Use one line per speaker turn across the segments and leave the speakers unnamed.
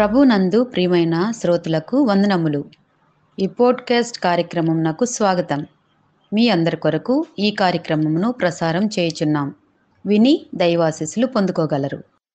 ప్రభునందు ప్రియమైన శ్రోతలకు వందనములు ఈ పోడ్కాస్ట్ కార్యక్రమం నాకు స్వాగతం మీ అందరి కొరకు ఈ కార్యక్రమమును ప్రసారం చేయుచున్నాం విని దైవాశీస్సులు పొందుకోగలరు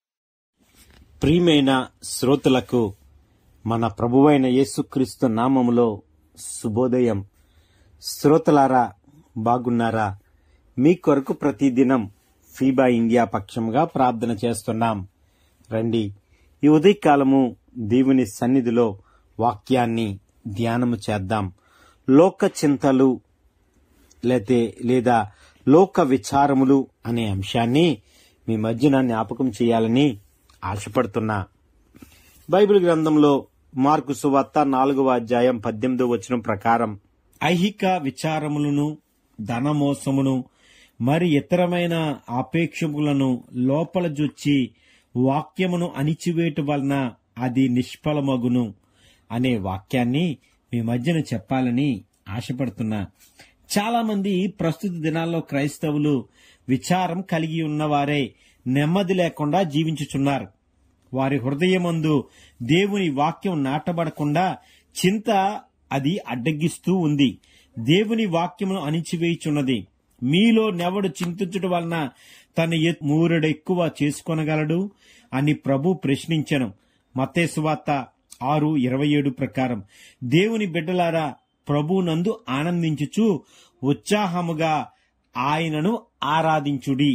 ప్రియమైన శ్రోతలకు మన ప్రభువైన యేసుక్రీస్తు నామములో శుభోదయం శ్రోతలారా బాగున్నారా మీ కొరకు ప్రతిదినం ఫీబా ఇండియా పక్షంగా ప్రార్థన చేస్తున్నాం రండి ఈ ఉదయకాలము దేవుని సన్నిధిలో వాక్యాన్ని ధ్యానము చేద్దాం లోక చింతలు లేతే లేదా లోక విచారములు అనే అంశాన్ని మీ మధ్యన జ్ఞాపకం చేయాలని ఆశపడుతున్నా బైబిల్ గ్రంథంలో మార్కు సువార్త నాలుగవ అధ్యాయం పద్దెనిమిదో వచనం ప్రకారం ఐహిక విచారములను ధనమోసమును మరి ఇతరమైన ఆపేక్షములను లోపల జొచ్చి వాక్యమును అణిచివేయటం వలన అది నిష్ఫలమగును అనే వాక్యాన్ని మీ మధ్యన చెప్పాలని ఆశపడుతున్నా చాలా మంది ప్రస్తుత దినాల్లో క్రైస్తవులు విచారం కలిగి ఉన్నవారే నెమ్మది లేకుండా జీవించుచున్నారు వారి హృదయమందు దేవుని వాక్యం నాటబడకుండా చింత అది అడ్డగిస్తూ ఉంది దేవుని వాక్యమును అణిచివేయుచున్నది మీలో నెవడు చింతించుట వలన తన ఎ- మూరెడు ఎక్కువ చేసుకొనగలడు అని ప్రభు ప్రశ్నించను మత్తేసువార్త ఆరు ఇరవై ఏడు ప్రకారం దేవుని బిడ్డలారా ప్రభునందు ఆనందించుచు ఉత్సాహముగా ఆయనను ఆరాధించుడి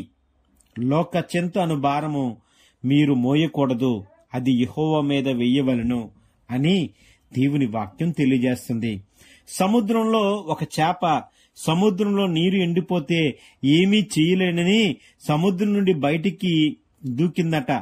లోక చింత అను భారము మీరు మోయకూడదు అది యెహోవా మీద వెయ్యవలను అని దేవుని వాక్యం తెలియజేస్తుంది సముద్రంలో ఒక చేప సముద్రంలో నీరు ఎండిపోతే ఏమీ చేయలేనని సముద్రం నుండి బయటికి దూకిందట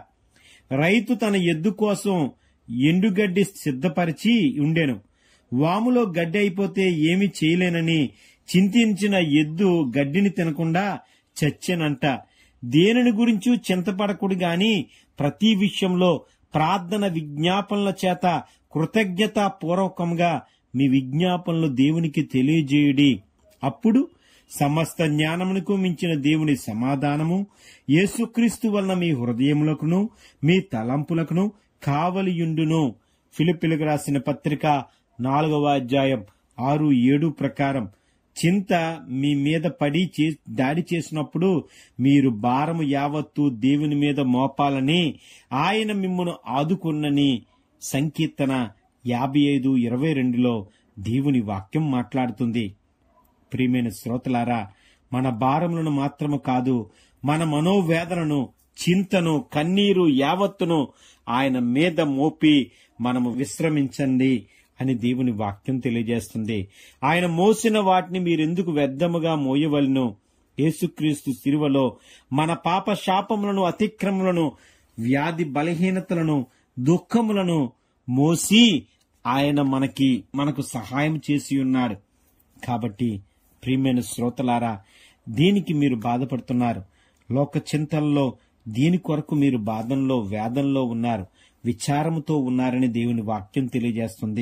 రైతు తన ఎద్దు కోసం ఎండుగడ్డి సిద్ధపరిచి ఉండెను వాములో గడ్డి అయిపోతే ఏమి చేయలేనని చింతించిన ఎద్దు గడ్డిని తినకుండా చచ్చెనంట దేనిని గురించి చింతపడకుడు గాని ప్రతి విషయంలో ప్రార్థన విజ్ఞాపనల చేత కృతజ్ఞత పూర్వకంగా మీ విజ్ఞాపనలు దేవునికి తెలియజేయుడి అప్పుడు సమస్త జ్ఞానమునకు మించిన దేవుని సమాధానము యేసుక్రీస్తు వలన మీ హృదయములకును మీ తలంపులకును కావలియుండును ఫిలిపిలకు రాసిన పత్రిక నాలుగవ అధ్యాయం ఆరు ఏడు ప్రకారం చింత మీ మీద పడి చే- దాడి చేసినప్పుడు మీరు భారము యావత్తు దేవుని మీద మోపాలని ఆయన మిమ్మును ఆదుకున్నని సంకీర్తన యాభై ఐదు ఇరవై రెండులో దేవుని వాక్యం మాట్లాడుతుంది ప్రియమైన శ్రోతలారా మన భారములను మాత్రము కాదు మన మనోవేదనను చింతను కన్నీరు యావత్తును ఆయన మీద మోపి మనము విశ్రమించండి అని దేవుని వాక్యం తెలియజేస్తుంది ఆయన మోసిన వాటిని మీరెందుకు వ్యర్థముగా మోయవలను యేసుక్రీస్తు సిలువలో మన పాప శాపములను అతిక్రమలను వ్యాధి బలహీనతలను దుఃఖములను మోసి ఆయన మనకి మనకు సహాయం చేసి ఉన్నాడు కాబట్టి ప్రియమైన శ్రోతలారా దీనికి మీరు బాధపడుతున్నారు లోక చింతల్లో దీని కొరకు మీరు బాధంలో వేదంలో ఉన్నారు విచారముతో ఉన్నారని దేవుని వాక్యం తెలియజేస్తుంది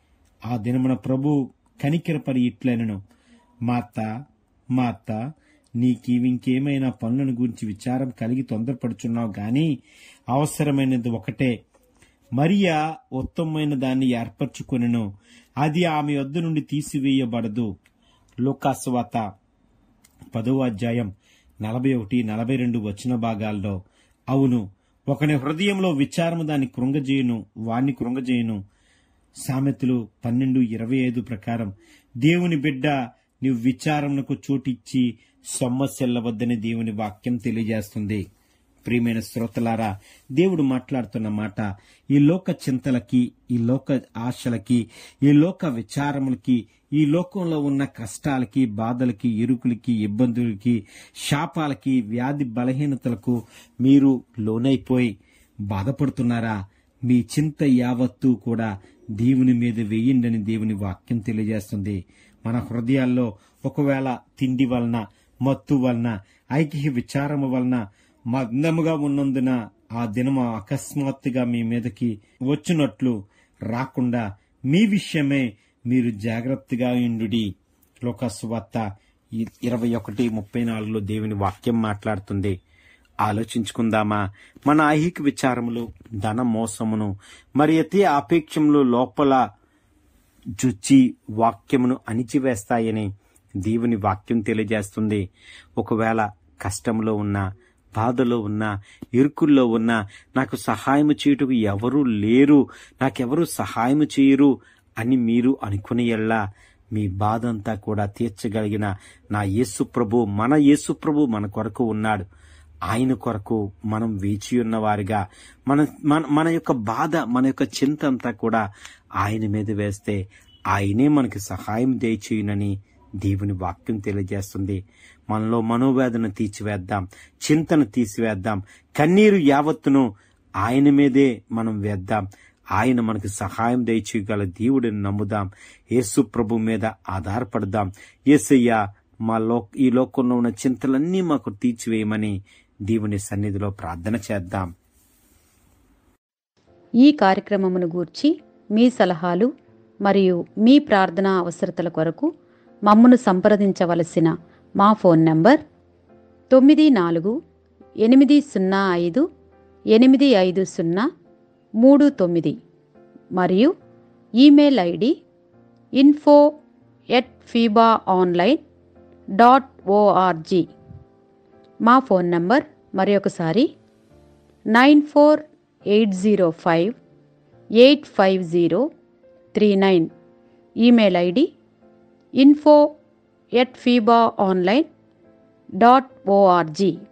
ఆ దినమున ప్రభు కనికిరపరి ఇట్లనను మాత మాత నీకివింకేమైనా పనులను గురించి విచారం కలిగి తొందరపడుచున్నావు గాని అవసరమైనది ఒకటే మరియా ఉత్తమమైన దాన్ని ఏర్పరచుకొనెను అది ఆమె వద్ద నుండి తీసివేయబడదు లూకాసువాత పదవ అధ్యాయం నలభై ఒకటి నలభై రెండు వచ్చిన భాగాల్లో అవును ఒకని హృదయంలో విచారము దాన్ని కృంగజేయును వాణ్ణి కృంగజేయును సామెతలు పన్నెండు ఇరవై ఐదు ప్రకారం దేవుని బిడ్డ నీవు విచారమునకు చోటిచ్చి సొమ్మసెల్లవద్దని దేవుని వాక్యం తెలియజేస్తుంది ప్రియమైన శ్రోతలారా దేవుడు మాట్లాడుతున్న మాట ఈ లోక చింతలకి ఈ లోక ఆశలకి ఈ లోక విచారములకి ఈ లోకంలో ఉన్న కష్టాలకి బాధలకి ఇరుకులకి ఇబ్బందులకి శాపాలకి వ్యాధి బలహీనతలకు మీరు లోనైపోయి బాధపడుతున్నారా మీ చింత యావత్తు కూడా దేవుని మీద వేయండని దేవుని వాక్యం తెలియజేస్తుంది మన హృదయాల్లో ఒకవేళ తిండి వలన మత్తు వలన ఐక్య విచారము వలన మగ్నముగా ఉన్నందున ఆ దినము అకస్మాత్తుగా మీ మీదకి వచ్చినట్లు రాకుండా మీ విషయమే మీరు జాగ్రత్తగా ఉండుడి లోకస్వార్త ఇరవై ఒకటి ముప్పై నాలుగులో దేవుని వాక్యం మాట్లాడుతుంది ఆలోచించుకుందామా మన ఐహిక విచారములు ధన మోసమును మరి అతి ఆపేక్షములు లోపల జుచ్చి వాక్యమును అణిచివేస్తాయని దేవుని వాక్యం తెలియజేస్తుంది ఒకవేళ కష్టంలో ఉన్నా బాధలో ఉన్నా ఇరుకుల్లో ఉన్నా నాకు సహాయం చేయుటకు ఎవరూ లేరు నాకెవరూ సహాయం చేయరు అని మీరు అనుకుని ఎల్లా మీ బాధ అంతా కూడా తీర్చగలిగిన నా యేసు ప్రభు మన యేసు ప్రభు మన కొరకు ఉన్నాడు ఆయన కొరకు మనం వేచి ఉన్నవారిగా మన మన మన యొక్క బాధ మన యొక్క చింత అంతా కూడా ఆయన మీద వేస్తే ఆయనే మనకి సహాయం దయచేయునని దేవుని వాక్యం తెలియజేస్తుంది మనలో మనోవేదన తీర్చివేద్దాం చింతను తీసివేద్దాం కన్నీరు యావత్తును ఆయన మీదే మనం వేద్దాం ఆయన మనకు సహాయం దయచేయగల దేవుడిని నమ్ముదాం యేసు ప్రభు మీద ఆధారపడదాం యేసయ్య మా లో ఈ లోకంలో ఉన్న చింతలన్నీ మాకు తీర్చివేయమని దేవుని సన్నిధిలో ప్రార్థన చేద్దాం
ఈ కార్యక్రమమును గూర్చి మీ సలహాలు మరియు మీ ప్రార్థనా అవసరతల కొరకు మమ్మను సంప్రదించవలసిన మా ఫోన్ నంబర్ తొమ్మిది నాలుగు ఎనిమిది సున్నా ఐదు ఎనిమిది ఐదు సున్నా మూడు తొమ్మిది మరియు email ID info at FIBA online dot ORG మా ఫోన్ నంబర్ మరి ఒకసారి nine four eight zero five eight five zero three nine email ID info at FIBA online dot ORG